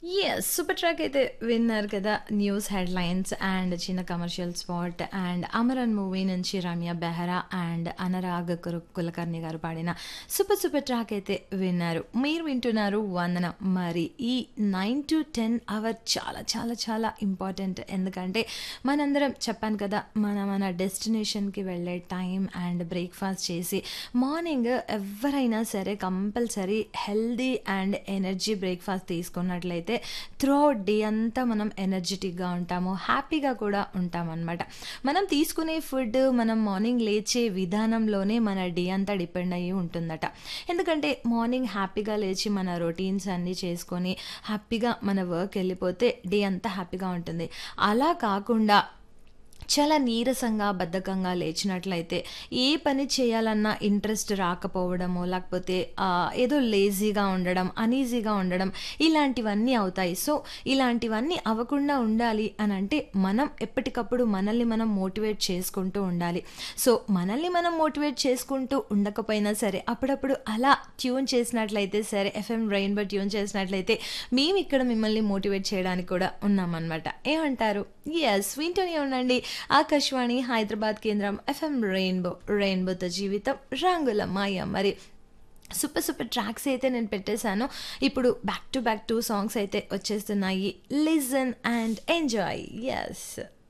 Yes. Super track అయితే విన్నారు కదా! న్యూస్ హెడ్‌లైన్స్ అండ్ చిన్న commercial spot and 'Amaran' movie నుంచి రమ్య బెహ్రా అండ్ అనురాగ్ కుర్ కులకర్ణి గారు పాడిన సూపర్ సూపర్ ట్రాక్ అయితే విన్నారు. మీరు వింటున్నారు 'వందనం'. మరి ఈ 9-10 అవర్ చాలా చాలా చాలా ఇంపార్టెంట్. ఎందుకంటే మనందరం చెప్పాను కదా! మన మన డెస్టినేషన్‌కి వెళ్ళే టైం అండ్ బ్రేక్‌ఫాస్ట్ చేసి మార్నింగ్ ఎవ్వరైనా సరే compulsory healthy and energy breakfast తీసుకున్నట్లయితే త్రూ ఔట్ డే అంతా మనం ఎనర్జిటిక్‌గా ఉంటాము. హ్యాపీగా కూడా ఉంటామనమాట. మనం తీసుకునే ఫుడ్ మనం మార్నింగ్ లేచే విధానంలోనే మన డే అంతా డిపెండ్ అయ్యి ఉంటుందట. ఎందుకంటే మార్నింగ్ హ్యాపీగా లేచి మన రొటీన్స్ అన్నీ చేసుకొని హ్యాపీగా మన వర్క్ ఎళ్ళిపోతే డే అంతా హ్యాపీగా ఉంటుంది. అలా కాకుండా చాలా నీరసంగా, బద్ధకంగా లేచినట్లయితే ఏ పని చేయాలన్నా ఇంట్రెస్ట్ రాకపోవడమో, లేకపోతే ఆహ్, ఏదో లేజీగా ఉండడం, అనీజీగా ఉండడం ఇలాంటివన్నీ అవుతాయి. సో, ఇలాంటివన్నీ అవ్వకుండా ఉండాలి అనంటే మనం ఎప్పటికప్పుడు మనల్ని మనం మోటివేట్ చేసుకుంటూ ఉండాలి. సో, మనల్ని మనం మోటివేట్ చేసుకుంటూ ఉండకపోయినా సరే అప్పుడప్పుడు అలా ట్యూన్ చేసినట్లయితే సరే ఎఫ్ఎం రెయిన్బో ట్యూన్ చేసినట్లయితే మేమిక్కడ మిమ్మల్ని మోటివేట్ చేయడానికి కూడా ఉన్నామనమాట. ఏమంటారు? యెస్. వింటూనే ఉండండి. ఆకాశవాణి హైదరాబాద్ కేంద్రం ఎఫ్ఎం రెయిన్బో. రెయిన్బోతో జీవితం రంగుల మాయ. మరి సూపర్ సూపర్ ట్రాక్స్ అయితే నేను పెట్టేశాను. ఇప్పుడు బ్యాక్ టు బ్యాక్ 2 సాంగ్స్ అయితే వచ్చేస్తున్నాయి. Listen and enjoy. యెస్.